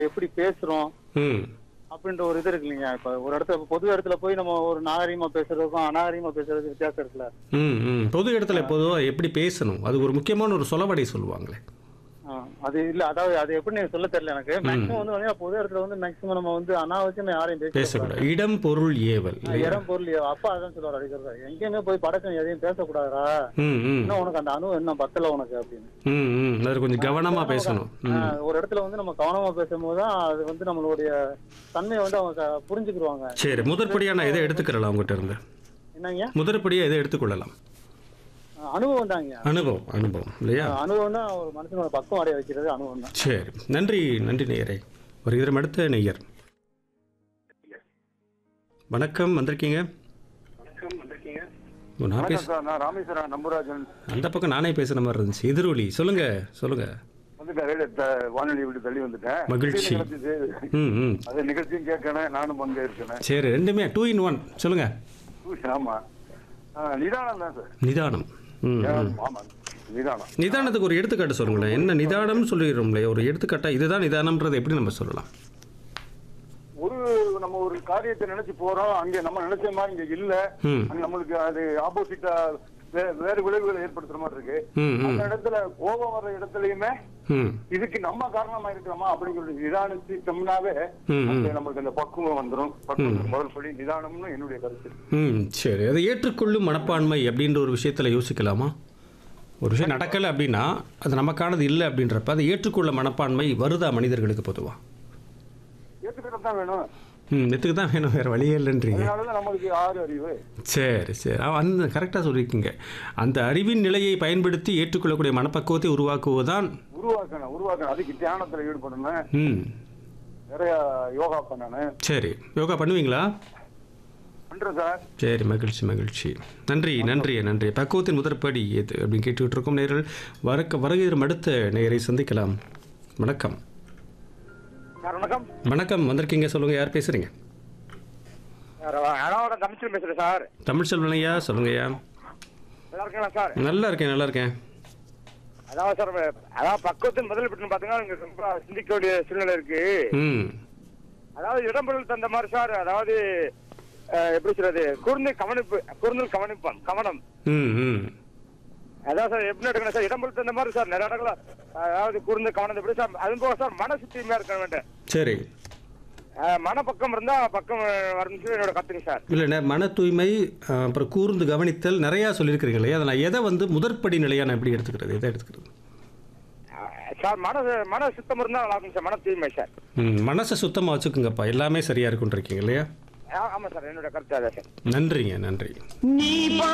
எப்படி பேசுறோம் ம் அப்படின்ற ஒரு இது இருக்கு இல்லைங்க இப்ப ஒரு இடத்துல இப்ப பொது இடத்துல போய் நம்ம ஒரு நாகரிகமா பேசுறதுக்கும் அநாகரிகமா பேசுறதுக்கு வித்தியாசம் இருக்குல்ல ம் ம் பொது இடத்துல பொதுவாக எப்படி பேசணும் அது ஒரு முக்கியமான ஒரு சொலவடை சொல்லுவாங்களே ஆ, அது இல்ல அதாவது அது எப்படி நீங்க சொல்ல தெரியல எனக்கு மேக்ஸிமம் வந்து பாத்தீங்கன்னா பொது இடத்துல வந்து மேக்ஸிமம் நம்ம வந்து அனாவசியமா யாரையும் பேசக்கூடாது பேசக்கூடாது இடம் பொருள் ஏவல் இல்லையா? இடம் பொருள் அப்பா அதான் சொல்லுவார் அடிக்கிறதா எங்கேயுமே போய் படக்கம் எதையும் பேசக்கூடாதுடா ம் ம் இன்னும் உனக்கு அந்த அனுபவம் இன்னும் பத்தல உனக்கு அப்படின்னு ம் ம் அது கொஞ்சம் கவனமாக பேசணும் ஆ, ம் ஒரு இடத்துல வந்து நம்ம கவனமா பேசும்போது தான் அது வந்து நம்மளுடைய தன்மையை வந்து அவங்க க- புரிஞ்சுக்கிடுவாங்க சரி முதற்படியாக நான் எதை எடுத்துக்கிறலாம் உங்ககிட்ட இருந்து என்னங்க முதற்படியாக எதை எடுத்துக்கொள்ளலாம் ஆ, அனுபவம் தாங்க அனுபவம் அனுபவம் இல்லையா அனுபவம் தான் ஒரு மனுஷனோட பக்கம் அடைய வைக்கிறது அனுபவம் தான் சரி நன்றி நன்றி நேயரே ஒரு இதரம் அடுத்த நேயர் வணக்கம் வந்திருக்கீங்க ஓ, நான் பேச சார் நான் ராமேஸ்வரம் நம்புராஜன் அந்த பக்கம் நானே பேசுன மாதிரி இருந்துச்சு எதிரொலி சொல்லுங்க சொல்லுங்க வந்துட்டேன் ரேடியோ த- வானொலி விட்டு தள்ளி வந்துட்டேன் மகிழ்ச்சி. இது நிகழ்ச்சி ம் ம் அது நிகழ்ச்சியும் கேட்கணும் நானும் பங்கு இருக்கணும் சரி ரெண்டுமே டூ இன் ஒன் சொல்லுங்க ஆமா ஆ, நிதானம் தான் சார் நிதானம் ம் ம். ஆமா நிதானம் நிதானத்துக்கு ஒரு எடுத்துக்காட்டு சொல்லுங்களேன் என்ன நிதானம்னு சொல்லிடுறோம்ல ஒரு எடுத்துக்காட்டா இதுதான் நிதானம்ன்றது எப்படி நம்ம சொல்லலாம் ஒரு நம்ம ஒரு காரியத்தை நினைச்சு போறோம் அங்க நம்ம நினைச்ச மாதிரி இங்க இல்ல ம் அங்க நம்மளுக்கு அது ஆப்போசிட்டா வேறு விளைவுகளை ஏற்படுத்துற மாதிரி இருக்கு ம் ம் அந்த இடத்துல கோபம் வர்ற இடத்துலயுமே ம் இதுக்கு நம்ம காரணமா இருக்கிறோமா அப்படிங்கிற நிதானிச்சிட்டோம்னாவே ம், ம். அந்த நமக்கு அந்த பக்குவம் வந்துரும் பக்குவம் முதல் படி நிதானம்னு என்னுடைய கருத்து ம் சரி அதை ஏற்றுக்கொள்ளும் மனப்பான்மை அப்படின்ற ஒரு விஷயத்தில் யோசிக்கலாமா ஒரு விஷயம் நடக்கலை அப்படின்னா அது நமக்கானது இல்லை அப்படின்றப்ப அதை ஏற்றுக்கொள்ள மனப்பான்மை வருதா மனிதர்களுக்கு பொதுவாக ஏத்துக்கிறது தான் வேணும் ம் எத்துக்கு தான் வேணும் வேறு வழியே இல்லைன்றீங்க அதனாலதான் நம்மளுக்கு ஆறு அறிவு சரி சரி அவ- அந்த கரெக்டாக சொல்லியிருக்கீங்க அந்த அறிவின் நிலையை பயன்படுத்தி ஏற்றுக்கொள்ளக்கூடிய மனப்பக்குவத்தை உருவாக்குவதுதான் உருவாக்கணும் உருவாக்கணும் அதுக்கு தியானத்துல ஈடுபடணும் ம் நிறைய யோகா பண்ணணும் சரி யோகா பண்ணுவீங்களா பண்றேன் சார் சரி மகிழ்ச்சி மகிழ்ச்சி நன்றி நன்றி நன்றி பக்குவத்தின் முதற்படி எது அப்படின்னு கேட்டுக்கிட்டு இருக்கோம் நேர்கள் வரக்க வருகிற அடுத்த நேரை சந்திக்கலாம் வணக்கம் சார் வணக்கம் வணக்கம் வந்திருக்கீங்க சொல்லுங்க யார் பேசுறீங்க சார் அனாவோட தமிழ்ச்சல் பேசுறேன் சார் தமிழ் செல்வனையா சொல்லுங்கய்யா நல்லா இருக்கீங்களா சார் நல்லா இருக்கேன் நல்லா இருக்கேன் அதாவது சார் அதாவது பக்குவத்தின் முதல் பட்டு பாத்தீங்கன்னா இங்க ரொம்ப சிந்திக்க வேண்டிய சூழ்நிலை இருக்கு ம் அதாவது இடம்பொருள் தந்த மாதிரி சார் அதாவது அஹ், எப்படி சொல்றது கூர்ந்து கவனிப்பு கூர்ந்தல் கவனிப்பான் கவனம் ம் ம் அதாவது சார் எப்படி எடுக்கணும் சார் இடம்பொருள் தந்த மாதிரி சார் நிறைய இடங்கள அதாவது கூர்ந்து கவனம் எப்படி சார் அது போக சார் மன சுத்தியுமே இருக்க வேண்டாம் சரி அஹ், மன பக்கம் இருந்தா பக்கம் வரணும் சொல்லி என்னோட கத்துங்க சார் இல்லை மன தூய்மை அஹ், அப்புறம் கூர்ந்து கவனித்தல் நிறையா சொல்லியிருக்கிறீங்க இல்லையா அதை நான் எதை வந்து முதற்படி நிலையா நான் எப்படி எடுத்துக்கிறது எதை எடுத்துக்கிறது அஹ், சார் மன மன சுத்தம் இருந்தா நல்லா இருக்கும் சார் மன தூய்மை சார் ம் மனசை சுத்தமாக வச்சுக்கோங்கப்பா எல்லாமே சரியாக இருக்குன்னு இருக்கீங்க இல்லையா ஆ- ஆமா சார் என்னோட கருத்து அதான் சார் நன்றிங்க நன்றி